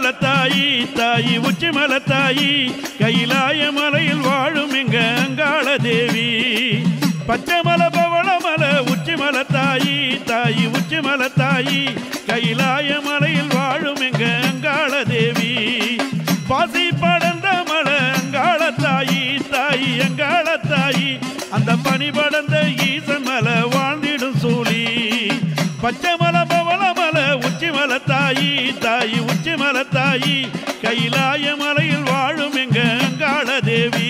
தாயி தாயி உச்சி தாயி கைலாய மலையில் வாழும் எங்க அங்காள தேவி பச்சை மலை பவள மலை உச்சி தாயி தாயி உச்சி தாயி கைலாய மலையில் வாழும் எங்க அங்காள தேவி பாசி படர்ந்த மலை அங்காள தாயி தாயி அங்காள தாயி அந்த பனி படர்ந்த ஈசன் மலை வாழ்ந்திடும் சூழி பச்சை மலை பவள மலை உச்சி மலை தாயி தாயி உச்சி மலை தாயி கைலாய மலையில் வாழும் எங்க அங்காள தேவி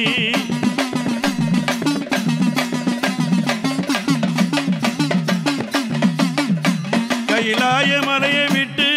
கைலாய மலையை விட்டு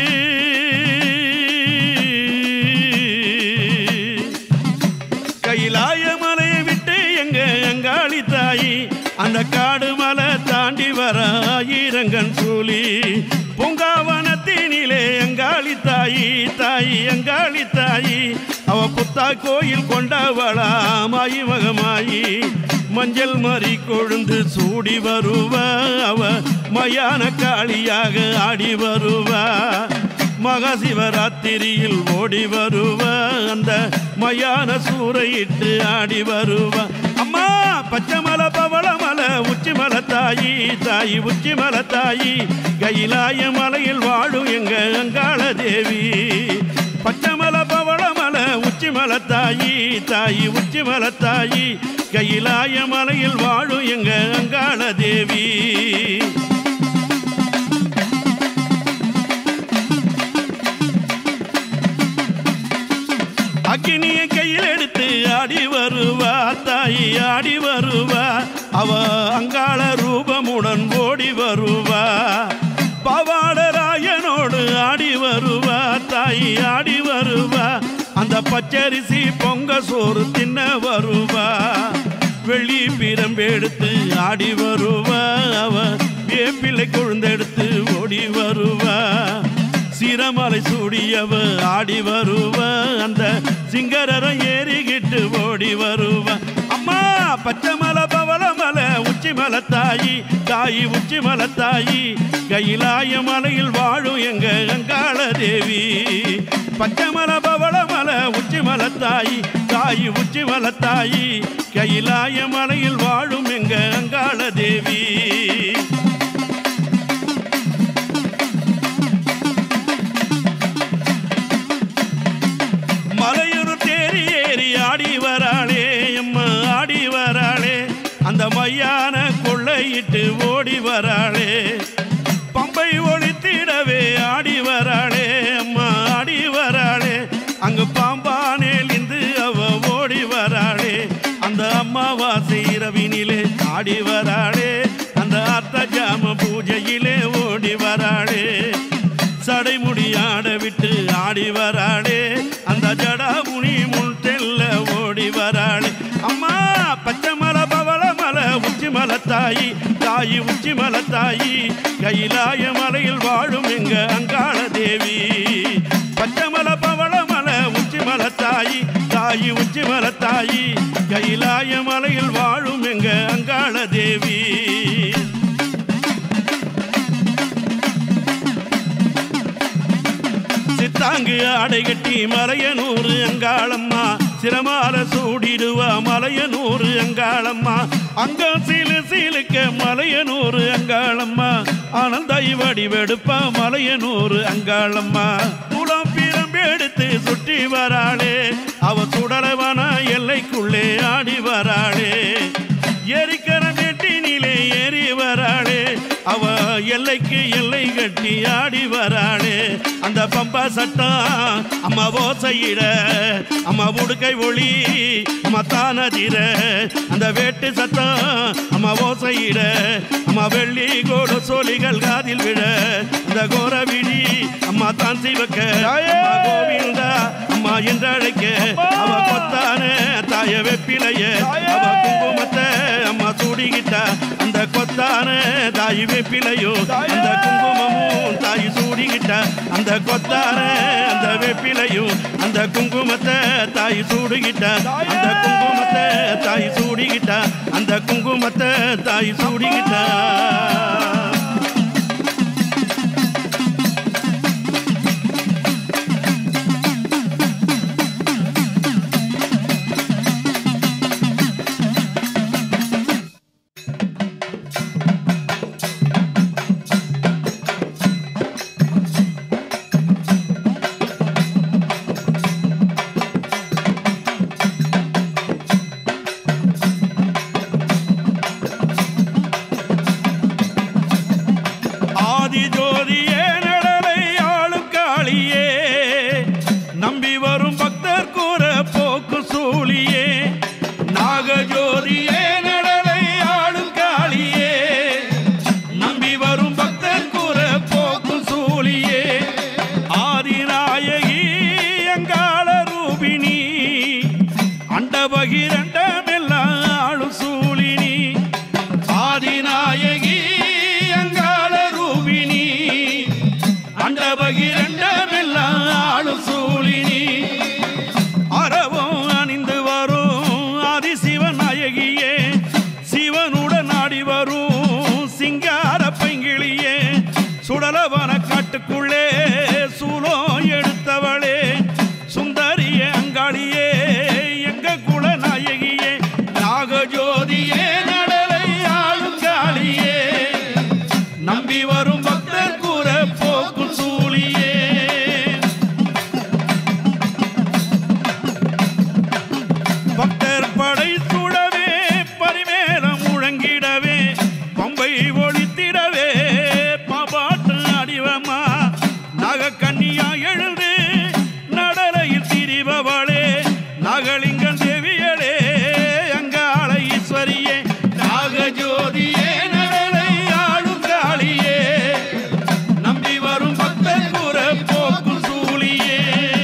கைலாய மலையை விட்டு எங்க அங்காளி தாயி அந்த காடு மலை தாண்டி வர ஆயிரங்கன் சூழி பூங்காவனத்தினிலே எங்காளி தாயி தாயி எங்காளி தாயி அவ புத்தா கோயில் கொண்டவளாமாயி மகமாயி மஞ்சள் மறி கொழுந்து சூடி வருவா அவ மயான காளியாக ஆடி வருவா மகாசிவராத்திரியில் ஓடி வருவா அந்த மயான சூறையிட்டு ஆடி வருவா அம்மா பச்சை மலை பவள மலை உச்சி மலை தாயி தாயி உச்சி மலை தாயி கைலாய மலையில் வாழும் எங்க அங்காள தேவி பச்சை மலை பவள மலை உச்சி மலை தாயி தாயி உச்சி மலை தாயி கைலாய மலையில் வாழும் எங்க அங்காள தேவி அக்கினிய கையில் எடுத்து ஆடி வருவா தாயி ஆடி வருவா அவ அங்காள ரூபமுடன் ஓடி வருவா பவாடராயனோடு ஆடி வருவா தாயி ஆடி வருவா அந்த பச்சரிசி பொங்க சோறு தின்ன வருவா வெள்ளி பிரம்பெடுத்து ஆடி வருவா அவ வேப்பிலை கொழுந்தெடுத்து ஓடி வருவா சிரமலை சூடியவ ஆடி வருவ அந்த சிங்கரரம் ஏறிக்கிட்டு ஓடி வருவ அம்மா பச்சை மலை பவள மலை உச்சி மலை தாயி தாயி உச்சி மலை தாயி கைலாய மலையில் வாழும் எங்க அங்காள தேவி பச்சை மலை பவள மலை உச்சி மலை தாயி தாயி உச்சி மலை தாயி கைலாய மலையில் வாழும் எங்க அங்காள தேவி மலையூர் தேரி ஏறி ஆடி வராளே அம்மா ஆடி வராளே அந்த மையான கொள்ளையிட்டு ஓடி வராளே பம்பை ஒளித்திடவே ஆடி வராளே அம்மா ஆடி வராளே அங்கு பாம்பானேல் இந்து அவ ஓடி வராளே அந்த அம்மாவாசை இரவினிலே ஆடி வராளே அந்த அர்த்த ஜாம பூஜையிலே ஓடி வராளே சடைமுடியாட விட்டு ஆடி வராளே அந்த ஜடாமுனி முன் தெல்ல ஓடி வராளே அம்மா பச்சை மலை பவள மலை உச்சி மலை தாயி தாயி உச்சி மலை தாயி கைலாய மலையில் வாழும் எங்க அங்காள தேவி பச்சை மலை பவள மலை உச்சி மலை தாயி தாயி உச்சி மலை தாயி கைலாய மலையில் வாழும் எங்க அங்காள தேவி சித்தாங்கு ஆடை கட்டி மலையனூறு அங்காளம்மா சிரமால சூடிடுவா மலையனூறு அங்காளம்மா அங்க சீலு சீலுக்க மலையனூறு அங்காளம்மா ஆனந்தாய் வடிவெடுப்பா மலையனூறு அங்காளம்மா குளம் பிரம்பெடுத்து சுற்றி வராளே அவ சுடலவன எல்லைக்குள்ளே ஆடி வராளே எரிக்கர நெட்டினிலே ஏறி வராளே அவ எல்லைக்கு எல்லை கட்டி ஆடி வராளே அந்த பம்பா சட்டம் அம்மா ஓசையிட அம்மா உடுக்கை ஒளி அம்மா தானதிர அந்த வேட்டு சத்தம் அம்மா ஓசையிட அம்மா வெள்ளி கோடு சோழிகள் காதில் விழ அந்த கோர விழி அம்மா தான் சிவக்க அம்மா கோவிந்தா அம்மா என்று அழைக்க அவ கொத்தான தாய வெப்பிலைய அவ குங்குமத்தை அம்மா சூடிக்கிட்டா அந்த கொத்தான தாய் வெப்பிலையோ அந்த குங்குமமும் தாய் சூடிக்கிட்டா அந்த கொத்தான அந்த வெப்பிலையும் அந்த குங்குமத்தை தாய் சூடுகிட்டா அந்த குங்குமத்தை தாய் சூடிக்கிட்டா அந்த குங்குமத்தை தாய் சூடிக்கிட்டா நம்பி வரும் பக்தர் கூற போக்கு சூழியே நாகஜோதியே நடலை ஆடும் காளியே நம்பி வரும் பக்தர் கூற போக்கு சூழியே ஆதிநாயகி அங்காள ரூபிணி அண்டபகிரண்டமெல்லாம் ஆளும் சூழினி ஆதிநாயகி அங்காள ரூபிணி அண்டபகிரண்டமெல்லாம் ஆளும் சூழினி அறவும் அணிந்து வரும் ஆதிசிவன் நாயகியே சிவனுடன் ஆடி வரும் சிங்கார பைங்கிளியே சுடலவன காட்டுக்குள்ளே சூலம் எடுத்தவளே சுந்தரிய அங்காளியே எங்க குல நாயகியே நாகஜோதியே நடலை ஆளுங்காளியே நம்பி வரும் பக்தர் கூற போக்கும் சூழியே பக்தர் படை சுடவே பரிமேலம் முழங்கிடவே பம்பை ஒழித்திடவே பாபாட்டு அடிவமா நக கன்னியா எழுந்து நடலையில் திரிபவளே நகலிங்கன் தேவியளே அங்காள ஈஸ்வரியே நாகஜோதியே நடலை ஆளும் காளியே நம்பி வரும் பக்தர் கூற போக்கும் சூழியே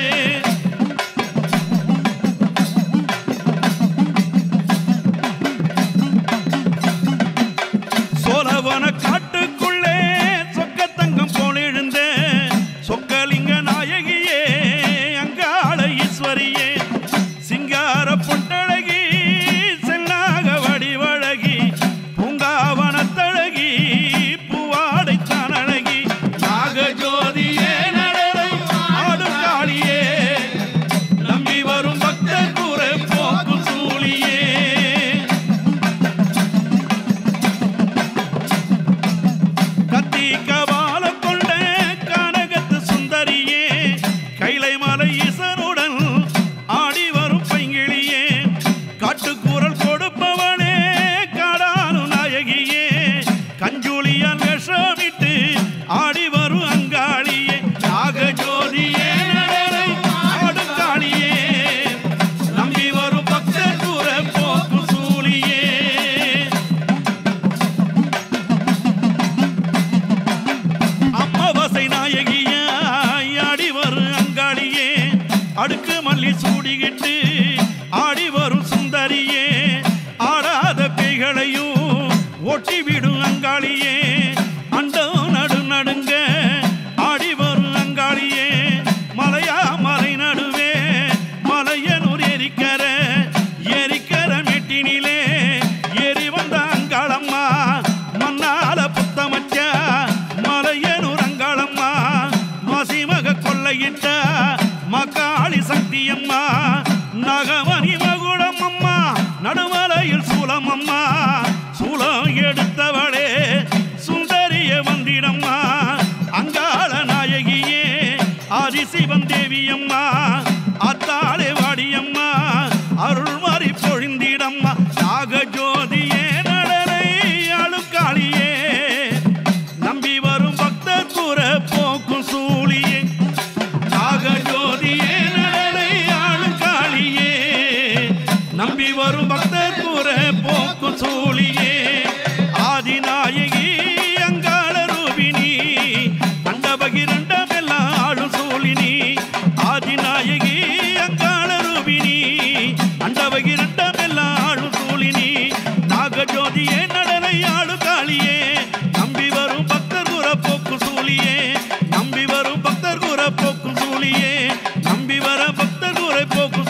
சோழவன காட்டுக்குள்ளே சொக்கத்தங்கம் போல் எழுந்த சொக்கலிங்க நாயகியே அங்காள ஈஸ்வரியே சிங்கார பொட்டழகி செல்லாக வடிவழகி பூங்காவனத்தழகி பூவாடை தானழகி நாகஜோதியே நடலை ஆடும் காளியே நம்பி வரும் பக்தர் கூற போக்கும் சூழியே கத்தி கபாலம் கொண்ட கனகத்து சுந்தரியே கைலை மலை ஈசனுடன் ஆடி வரும் பைங்கிளியே காட்டுக்கூறல் கொடுப்பவனே காடானு நாயகியே கஞ்சூலியால் விஷமிட்டு ஆடி வரும் அங்காளியே நாகஜோதியே நடலை ஆடும் காளியே நம்பி வரும் பக்தர் கூற போக்கும் சூழியே அம்மவசை நாயகியாய் ஆடி வரும் அங்காளியே அடுக்கு மல்லி சூடிக்கிட்டு ஆடி வரும் சுந்தரியே ஆடாத பேய்களையும் ஒட்டி விடும் அங்காளியே அண்டம் நடு நடுங்க ஆடி வரும் அங்காளியே மலையா மலை நடுவே மலையனூர் எரிக்கர எரிக்கர மெட்டினிலே ஏறி வந்த அங்காளம்மா மண்ணால புத்தமச்ச மலையனூர் அங்காளம்மா மசிமக கொள்ளையிட்ட மக்காளி சக்தியம்மா நகமணி மகுடம் அம்மா நடுமலையில் சூலம் அம்மா சூலம் எடுத்தவளே சுந்தரிய வந்திடம்மா அங்காள நாயகியே ஆதிசிவன் தேவியம்மா அத்தாளே வாடியம்மா அருள்மாறி பொழிந்திடம்மா நாகஜோதியே நடலை அழுக்காளியே நம்பி வரும் பக்தர் கூற போக்கும் சூழியே நாகஜோதியே நடலை ஆளுக்காளியே நம்பி வரும் பக்தர் கூற போக்கும் சூழியே ஆதிநாயகி அங்காள ரூபிணி அண்டபகிரண்டமெல்லாம் ஆளும் சூழினி ஆதிநாயகி அங்காள ரூபிணி அண்டபகிரண்டமெல்லாம் ஆளும் சூழினி நாகஜோதியே நடலை ஆளு காளியே நம்பி வரும் பக்தர் கூற போக்கு சூழியே நம்பி வரும் பக்தர் கூற போக்கு சூழியே நம்பி வர பக்தர் கூற போக்கு